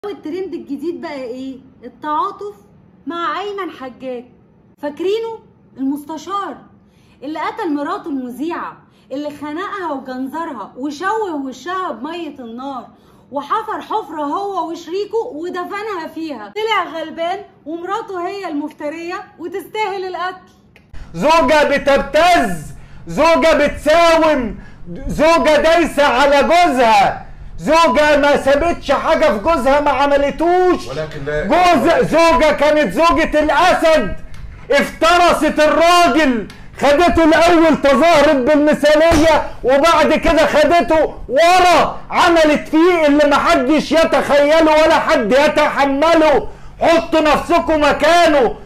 الترند الجديد بقى ايه التعاطف مع ايمن حجاج فاكرينه المستشار اللي قتل مراته المذيعه اللي خنقها وجنزرها وشوه وشها بميه النار وحفر حفرة هو وشريكه ودفنها فيها طلع غلبان ومراته هي المفترية وتستاهل القتل زوجة بتبتز زوجة بتساوم زوجة دايسة على جوزها زوجة ما سابتش حاجة في جوزها ما عملتوش ولكن لا- جوز زوجة كانت زوجة الأسد افترست الراجل خدته الأول تظاهرت بالمثالية وبعد كده خدته ورا عملت فيه اللي محدش يتخيله ولا حد يتحمله حطوا نفسكم مكانه